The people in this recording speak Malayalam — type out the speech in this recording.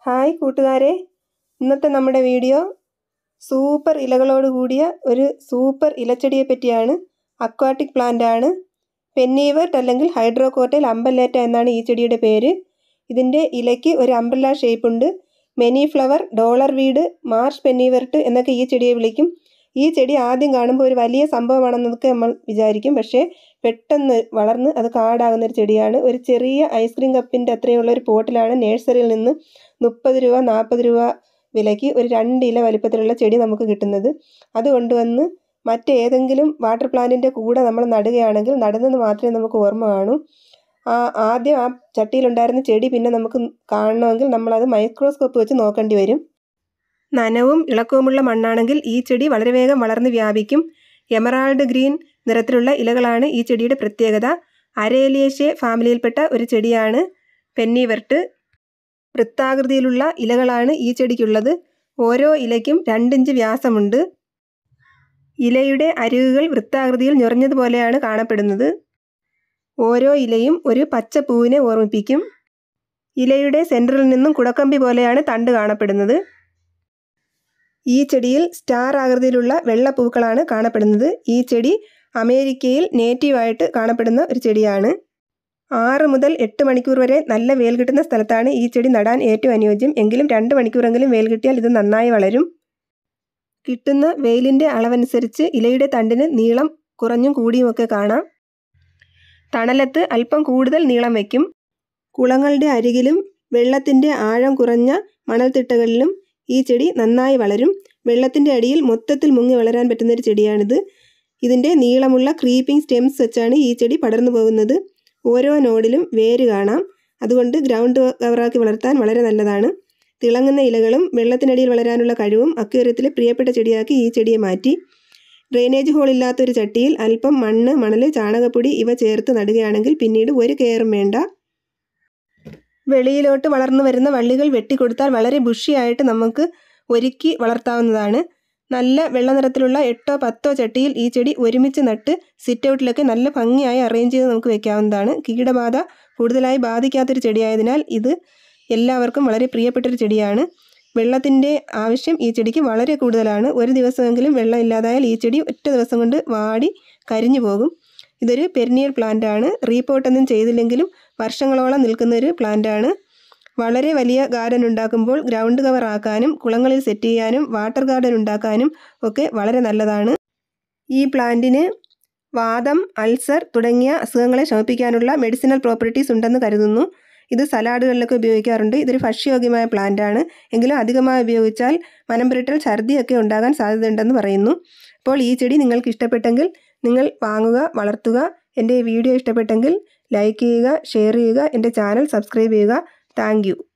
ഹായ് കൂട്ടുകാരെ ഇന്നത്തെ നമ്മുടെ വീഡിയോ സൂപ്പർ ഇലകളോട് കൂടിയ ഒരു സൂപ്പർ ഇലച്ചെടിയെ പറ്റിയാണ് അക്വാട്ടിക് പ്ലാന്റ് ആണ് പെന്നീവർട്ട് അല്ലെങ്കിൽ ഹൈഡ്രോകോട്ടയിൽ അമ്പല്ലേറ്റ എന്നാണ് ഈ ചെടിയുടെ പേര് ഇതിൻ്റെ ഇലയ്ക്ക് ഒരു അംബ്രല്ല ഷേപ്പ് ഉണ്ട് many flower dollar weed marsh pennywort എന്നൊക്കെ ഈ ചെടിയെ വിളിക്കും ഈ ചെടി ആദ്യം കാണുമ്പോൾ ഒരു വലിയ സംഭവമാണെന്നൊക്കെ നമ്മൾ വിചാരിക്കും പക്ഷേ പെട്ടെന്ന് വളർന്ന് അത് കാടാകുന്ന ഒരു ചെടിയാണ് ഒരു ചെറിയ ഐസ്ക്രീം കപ്പിൻ്റെ അത്രയുള്ള ഒരു പോട്ടിലാണ് നേഴ്സറിയിൽ നിന്ന് മുപ്പത് രൂപ നാൽപ്പത് രൂപ വിലയ്ക്ക് ഒരു രണ്ട് ഇല വലിപ്പത്തിലുള്ള ചെടി നമുക്ക് കിട്ടുന്നത് അത് കൊണ്ടുവന്ന് മറ്റേതെങ്കിലും വാട്ടർ പ്ലാന്റിൻ്റെ കൂടെ നമ്മൾ നടുകയാണെങ്കിൽ നടുന്നത് മാത്രമേ നമുക്ക് ഓർമ്മ കാണൂ ആ ആദ്യം ആ ചട്ടിയിലുണ്ടായിരുന്ന ചെടി പിന്നെ നമുക്ക് കാണണമെങ്കിൽ നമ്മളത് മൈക്രോസ്കോപ്പ് വെച്ച് നോക്കേണ്ടി വരും നനവും ഇളക്കവുമുള്ള മണ്ണാണെങ്കിൽ ഈ ചെടി വളരെ വേഗം വളർന്ന് വ്യാപിക്കും എമറാൾഡ് ഗ്രീൻ നിറത്തിലുള്ള ഇലകളാണ് ഈ ചെടിയുടെ പ്രത്യേകത അരേലിയേഷ്യ ഫാമിലിയിൽപ്പെട്ട ഒരു ചെടിയാണ് പെന്നിവർട്ട് വൃത്താകൃതിയിലുള്ള ഇലകളാണ് ഈ ചെടിക്കുള്ളത് ഓരോ ഇലയ്ക്കും രണ്ടിഞ്ച് വ്യാസമുണ്ട് ഇലയുടെ അരികുകൾ വൃത്താകൃതിയിൽ ഞൊറിഞ്ഞതുപോലെയാണ് കാണപ്പെടുന്നത് ഓരോ ഇലയും ഒരു പച്ച പൂവിനെ ഓർമ്മിപ്പിക്കും ഇലയുടെ സെൻറ്ററിൽ നിന്നും കുടക്കമ്പി പോലെയാണ് തണ്ട് കാണപ്പെടുന്നത് ഈ ചെടിയിൽ സ്റ്റാർ ആകൃതിയിലുള്ള വെള്ള പൂക്കളാണ് കാണപ്പെടുന്നത് ഈ ചെടി അമേരിക്കയിൽ നേറ്റീവായിട്ട് കാണപ്പെടുന്ന ഒരു ചെടിയാണ് ആറ് മുതൽ എട്ട് മണിക്കൂർ വരെ നല്ല വെയിൽ കിട്ടുന്ന സ്ഥലത്താണ് ഈ ചെടി നടാൻ ഏറ്റവും അനുയോജ്യം എങ്കിലും രണ്ട് മണിക്കൂറെങ്കിലും വെയിൽ കിട്ടിയാൽ ഇത് നന്നായി വളരും കിട്ടുന്ന വെയിലിൻ്റെ അളവനുസരിച്ച് ഇലയുടെ തണ്ടിന് നീളം കുറഞ്ഞും കൂടിയുമൊക്കെ കാണാം തണലത്ത് അല്പം കൂടുതൽ നീളം വയ്ക്കും കുളങ്ങളുടെ അരികിലും വെള്ളത്തിൻ്റെ ആഴം കുറഞ്ഞ മണൽത്തിട്ടകളിലും ഈ ചെടി നന്നായി വളരും വെള്ളത്തിൻ്റെ അടിയിൽ മൊത്തത്തിൽ മുങ്ങി വളരാൻ പറ്റുന്നൊരു ചെടിയാണിത് ഇതിൻ്റെ നീളമുള്ള ക്രീപ്പിംഗ് സ്റ്റെംസ് വെച്ചാണ് ഈ ചെടി പടർന്നു പോകുന്നത് ഓരോ നോഡിലും വേര് കാണാം അതുകൊണ്ട് ഗ്രൗണ്ട് കവറാക്കി വളർത്താൻ വളരെ നല്ലതാണ് തിളങ്ങുന്ന ഇലകളും വെള്ളത്തിനടിയിൽ വളരാനുള്ള കഴിവും അക്വേറിയത്തിലെ പ്രിയപ്പെട്ട ചെടിയാക്കി ഈ ചെടിയെ മാറ്റി ഡ്രെയിനേജ് ഹോൾ ഇല്ലാത്തൊരു ചട്ടിയിൽ അല്പം മണ്ണ് മണൽ ചാണകപ്പൊടി ഇവ ചേർത്ത് നടുകയാണെങ്കിൽ പിന്നീട് ഒരു കെയറും വേണ്ട വെളിയിലോട്ട് വളർന്നു വരുന്ന വള്ളികൾ വെട്ടിക്കൊടുത്താൽ വളരെ ബുഷിയായിട്ട് നമുക്ക് ഒരുക്കി വളർത്താവുന്നതാണ് നല്ല വെള്ള നിറത്തിലുള്ള എട്ടോ പത്തോ ചട്ടിയിൽ ഈ ചെടി ഒരുമിച്ച് നട്ട് സിറ്റ് ഔട്ടിലൊക്കെ നല്ല ഭംഗിയായി അറേഞ്ച് ചെയ്ത് നമുക്ക് വെക്കാവുന്നതാണ് കീടബാധ കൂടുതലായി ബാധിക്കാത്തൊരു ചെടിയായതിനാൽ ഇത് എല്ലാവർക്കും വളരെ പ്രിയപ്പെട്ടൊരു ചെടിയാണ് വെള്ളത്തിൻ്റെ ആവശ്യം ഈ ചെടിക്ക് വളരെ കൂടുതലാണ് ഒരു ദിവസമെങ്കിലും വെള്ളം ഇല്ലാതായാൽ ഈ ചെടി ഒറ്റ ദിവസം കൊണ്ട് വാടി കരിഞ്ഞു പോകും ഇതൊരു പെരിനിയൽ പ്ലാന്റ് ആണ് റീപോട്ടൊന്നും ചെയ്തില്ലെങ്കിലും വർഷങ്ങളോളം നിൽക്കുന്ന ഒരു പ്ലാന്റ് ആണ് വളരെ വലിയ ഗാർഡൻ ഉണ്ടാക്കുമ്പോൾ ഗ്രൗണ്ട് കവർ ആക്കാനും കുളങ്ങളിൽ സെറ്റ് ചെയ്യാനും വാട്ടർ ഗാർഡൻ ഉണ്ടാക്കാനും ഒക്കെ വളരെ നല്ലതാണ് ഈ പ്ലാന്റിന് വാദം അൾസർ തുടങ്ങിയ അസുഖങ്ങളെ ശമിപ്പിക്കാനുള്ള മെഡിസിനൽ പ്രോപ്പർട്ടീസ് ഉണ്ടെന്ന് കരുതുന്നു ഇത് സലാഡുകളിലൊക്കെ ഉപയോഗിക്കാറുണ്ട് ഇതൊരു ഭക്ഷ്യയോഗ്യമായ പ്ലാന്റ് ആണ് എങ്കിലും അധികമായി ഉപയോഗിച്ചാൽ മനം പുരട്ടൽ ഛർദിയൊക്കെ ഉണ്ടാകാൻ സാധ്യതയുണ്ടെന്ന് പറയുന്നു അപ്പോൾ ഈ ചെടി നിങ്ങൾക്ക് ഇഷ്ടപ്പെട്ടെങ്കിൽ നിങ്ങൾ വാങ്ങുക വളർത്തുക എൻ്റെ വീഡിയോ ഇഷ്ടപ്പെട്ടെങ്കിൽ ലൈക്ക് ചെയ്യുക ഷെയർ ചെയ്യുക എൻ്റെ ചാനൽ സബ്സ്ക്രൈബ് ചെയ്യുക താങ്ക്